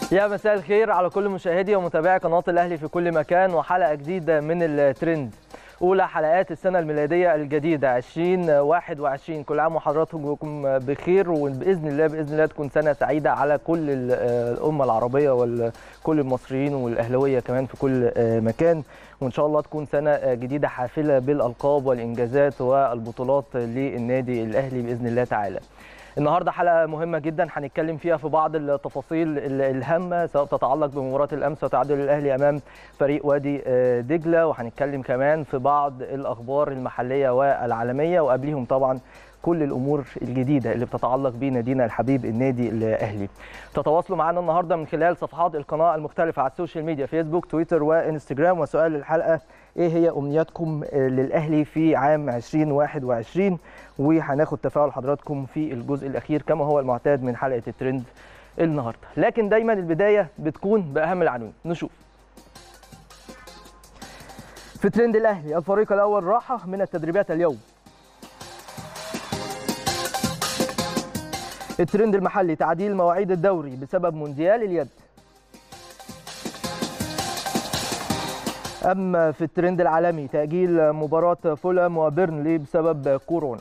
يا مساء الخير على كل مشاهدي ومتابعي قناه الاهلي في كل مكان وحلقه جديده من الترند اولى حلقات السنه الميلاديه الجديده 2021 كل عام وحضراتكم بخير وباذن الله باذن الله تكون سنه سعيده على كل الامه العربيه وكل المصريين والاهلاويه كمان في كل مكان وان شاء الله تكون سنه جديده حافله بالالقاب والانجازات والبطولات للنادي الاهلي باذن الله تعالى النهارده حلقه مهمه جدا هنتكلم فيها في بعض التفاصيل الهامه سواء تتعلق بمباراه الامس وتعادل الاهلي امام فريق وادي دجله وهنتكلم كمان في بعض الاخبار المحليه والعالميه وقبليهم طبعا كل الامور الجديده اللي بتتعلق بنادينا الحبيب النادي الاهلي. تتواصلوا معنا النهارده من خلال صفحات القناه المختلفه على السوشيال ميديا فيسبوك تويتر وانستجرام وسؤال الحلقه ايه هي امنياتكم للاهلي في عام 2021 وهناخد تفاعل حضراتكم في الجزء الاخير كما هو المعتاد من حلقه الترند النهارده لكن دايما البدايه بتكون باهم العناوين نشوف في ترند الاهلي الفريق الاول راحه من التدريبات اليوم الترند المحلي تعديل مواعيد الدوري بسبب مونديال اليد أما في الترند العالمي تأجيل مباراة فولام وبيرنلي بسبب كورونا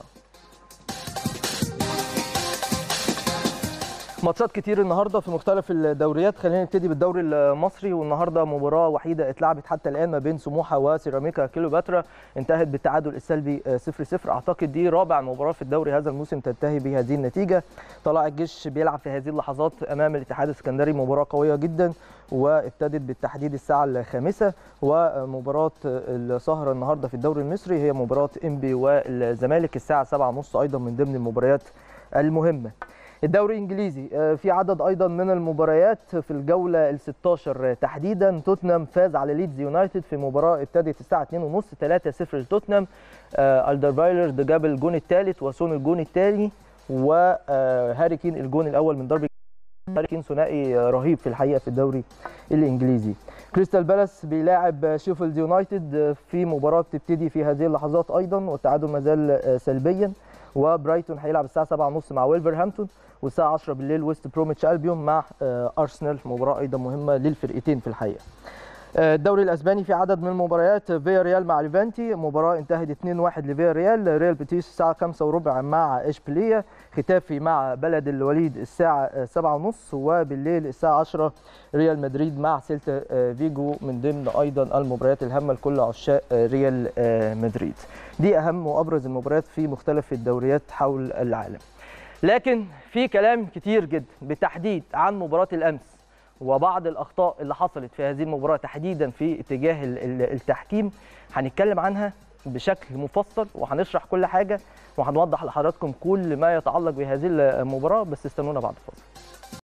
ماتشات كتير النهارده في مختلف الدوريات خلينا نبتدي بالدوري المصري والنهارده مباراه وحيده اتلعبت حتى الان ما بين سموحه وسيراميكا كيلوباترا انتهت بالتعادل السلبي 0 0 اعتقد دي رابع مباراه في الدوري هذا الموسم تنتهي بهذه النتيجه طلع الجيش بيلعب في هذه اللحظات امام الاتحاد السكندري مباراه قويه جدا وابتدت بالتحديد الساعه الخامسه ومباراه السهره النهارده في الدوري المصري هي مباراه انبي والزمالك الساعه 7:30 ايضا من ضمن المباريات المهمه الدوري الانجليزي في عدد ايضا من المباريات في الجوله ال 16 تحديدا توتنهام فاز على ليدز يونايتد في مباراه ابتدت الساعه 2:30 3-0 لتوتنهام الدرفايلر جاب الجون الثالث وسون الجون الثاني وهاري كين الجون الاول من ضربه هاري كين ثنائي رهيب في الحقيقه في الدوري الانجليزي كريستال بالاس بيلاعب شيفيلد يونايتد في مباراه بتبتدي في هذه اللحظات ايضا والتعادل ما زال سلبيا وبرايتون هيلعب الساعه 7:30 مع ويلفرهامبتون والساعه 10 بالليل ويست بروميتش البيون مع ارسنال مباراه ايضا مهمه للفرقتين في الحقيقه الدوري الاسباني في عدد من المباريات فيا ريال مع ليفانتي مباراه انتهت 2-1 لفيا ريال ريال بيتيس الساعه 5 وربع مع اشبيليه ختافي مع بلد الوليد الساعه 7:30 وبالليل الساعه 10 ريال مدريد مع سيلتا فيجو من ضمن ايضا المباريات الهامه لكل عشاق ريال مدريد دي اهم وابرز المباريات في مختلف الدوريات حول العالم لكن في كلام كتير جدا بالتحديد عن مباراه الامس وبعض الاخطاء اللي حصلت في هذه المباراه تحديدا في اتجاه التحكيم هنتكلم عنها بشكل مفصل وهنشرح كل حاجه وهنوضح لحضراتكم كل ما يتعلق بهذه المباراه بس استنونا بعد الفاصل